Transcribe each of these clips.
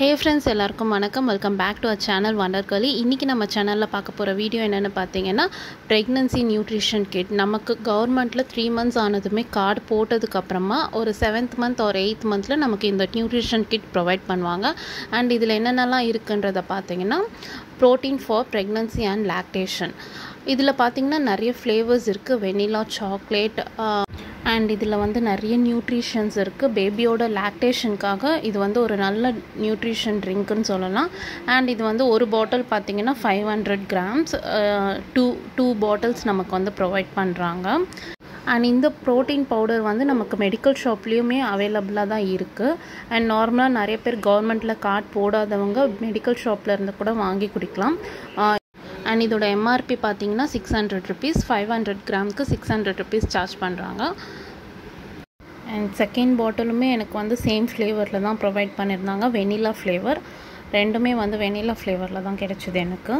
ஹே friends எல்லாருக்கும் வணக்கம் welcome back to a channel wonder கலி இன்றைக்கி நம்ம சேனலில் பார்க்க போகிற வீடியோ என்னென்னு பார்த்தீங்கன்னா ப்ரெக்னன்சி நியூட்ரிஷன் கிட் நமக்கு கவர்மெண்ட்டில் த்ரீ மந்த்ஸ் ஆனதுமே கார்டு போட்டதுக்கப்புறமா ஒரு செவன்த் மந்த் ஒரு எயித் மந்தில் நமக்கு இந்த நியூட்ரிஷன் கிட் ப்ரொவைட் பண்ணுவாங்க அண்ட் இதில் என்னென்னலாம் இருக்குன்றதை பார்த்தீங்கன்னா protein for pregnancy and lactation இதில் பார்த்தீங்கன்னா நிறைய ஃப்ளேவர்ஸ் இருக்குது வெனிலா சாக்லேட் அண்ட் இதில் வந்து நிறைய நியூட்ரிஷன்ஸ் இருக்குது பேபியோட லாக்டேஷனுக்காக இது வந்து ஒரு நல்ல நியூட்ரிஷன் ட்ரிங்க்குன்னு சொல்லலாம் அண்ட் இது வந்து ஒரு பாட்டில் பார்த்திங்கன்னா five hundred grams two two bottles நமக்கு வந்து ப்ரொவைட் பண்ணுறாங்க அண்ட் இந்த ப்ரோட்டீன் பவுடர் வந்து நமக்கு மெடிக்கல் ஷாப்லேயுமே அவைலபிளாக தான் இருக்குது அண்ட் நார்மலாக நிறைய பேர் கவர்மெண்ட்டில் கார்டு போடாதவங்க மெடிக்கல் ஷாப்பில் இருந்து கூட வாங்கி குடிக்கலாம் அண்ட் இதோட எம்ஆர்பி பார்த்தீங்கன்னா six hundred rupees five hundred கிராமுக்கு சிக்ஸ் ஹண்ட்ரட் ருபீஸ் சார்ஜ் பண்ணுறாங்க அண்ட் செகண்ட் பாட்டிலுமே எனக்கு வந்து சேம் ஃப்ளேவரில் தான் ப்ரொவைட் பண்ணியிருந்தாங்க வெனிலா ஃப்ளேவர் ரெண்டுமே வந்து வெனிலா ஃப்ளேவரில் தான் கிடைச்சிது எனக்கு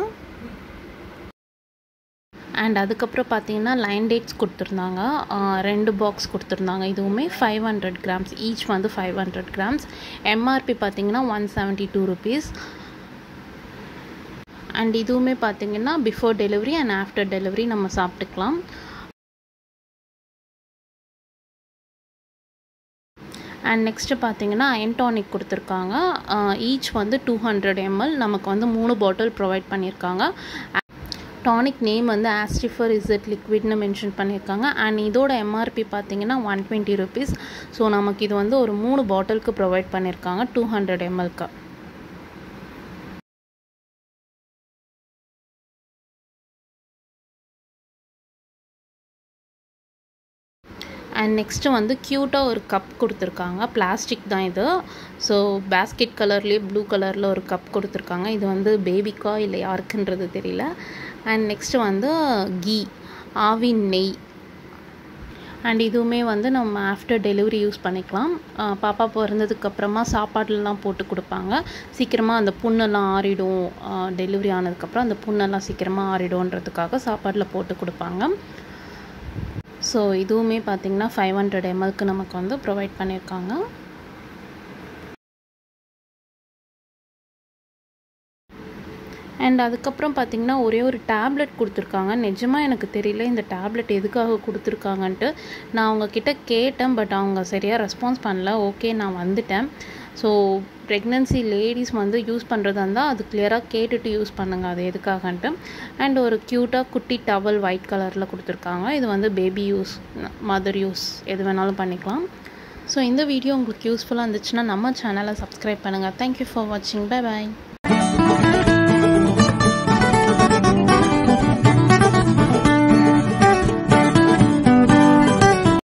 அண்ட் அதுக்கப்புறம் பார்த்தீங்கன்னா லைன் டேட்ஸ் கொடுத்துருந்தாங்க ரெண்டு பாக்ஸ் கொடுத்துருந்தாங்க இதுவுமே ஃபைவ் ஹண்ட்ரட் கிராம்ஸ் ஈச் வந்து ஃபைவ் ஹண்ட்ரட் கிராம்ஸ் எம்ஆர்பி பார்த்தீங்கன்னா one seventy two rupees and இதுவுமே பார்த்திங்கன்னா before delivery and after delivery நம்ம சாப்பிட்டுக்கலாம் அண்ட் நெக்ஸ்ட்டு பார்த்தீங்கன்னா அயன் டானிக் கொடுத்துருக்காங்க ஈச் வந்து டூ ஹண்ட்ரட் எம்எல் நமக்கு வந்து மூணு பாட்டில் ப்ரொவைட் பண்ணியிருக்காங்க டானிக் நேம் வந்து ஆஸ்டிஃபர் இசட் லிக்விட்னு மென்ஷன் பண்ணியிருக்காங்க அண்ட் இதோட எம்ஆர்பி பார்த்தீங்கன்னா ஒன் டுவெண்ட்டி ருபீஸ் ஸோ நமக்கு இது வந்து ஒரு மூணு பாட்டிலுக்கு ப்ரொவைட் பண்ணியிருக்காங்க டூ ஹண்ட்ரட் எம்எல்க்கு அண்ட் நெக்ஸ்ட்டு வந்து க்யூட்டாக ஒரு கப் கொடுத்துருக்காங்க பிளாஸ்டிக் தான் இது ஸோ பேஸ்கெட் கலர்லேயே ப்ளூ கலரில் ஒரு கப் கொடுத்துருக்காங்க இது வந்து பேபிக்கா இல்லை யாருக்குன்றது தெரியல அண்ட் நெக்ஸ்ட்டு வந்து கீ ஆவின் நெய் அண்ட் இதுவுமே வந்து நம்ம ஆஃப்டர் டெலிவரி யூஸ் பண்ணிக்கலாம் பாப்பா பிறந்ததுக்கப்புறமா சாப்பாடுலாம் போட்டு கொடுப்பாங்க சீக்கிரமாக அந்த புண்ணெல்லாம் ஆறிடும் டெலிவரி ஆனதுக்கப்புறம் அந்த புண்ணெல்லாம் சீக்கிரமாக ஆறிடும்ன்றதுக்காக சாப்பாடில் போட்டு கொடுப்பாங்க ஸோ இதுவுமே பார்த்திங்கன்னா ஃபைவ் ஹண்ட்ரட் எம்எல்க்கு நமக்கு வந்து ப்ரொவைட் பண்ணியிருக்காங்க அண்ட் அதுக்கப்புறம் பார்த்திங்கன்னா ஒரே ஒரு டேப்லெட் கொடுத்துருக்காங்க நிஜமாக எனக்கு தெரியல இந்த டேப்லெட் எதுக்காக கொடுத்துருக்காங்கன்ட்டு நான் அவங்கக்கிட்ட கேட்டேன் பட் அவங்க சரியாக ரெஸ்பான்ஸ் பண்ணல ஓகே நான் வந்துட்டேன் ஸோ ப்ரெக்னென்சி லேடிஸ் வந்து யூஸ் பண்ணுறதா இருந்தால் அது கிளியராக கேட்டுட்டு யூஸ் பண்ணுங்கள் அது எதுக்காகன்ட்டு அண்ட் ஒரு க்யூட்டாக குட்டி டவல் ஒயிட் கலரில் கொடுத்துருக்காங்க இது வந்து பேபி யூஸ் மதர் யூஸ் எது வேணாலும் பண்ணிக்கலாம் ஸோ இந்த வீடியோ உங்களுக்கு யூஸ்ஃபுல்லாக இருந்துச்சுன்னா நம்ம சேனலை சப்ஸ்கிரைப் பண்ணுங்கள் தேங்க்யூ ஃபார் வாட்சிங் பை பாய்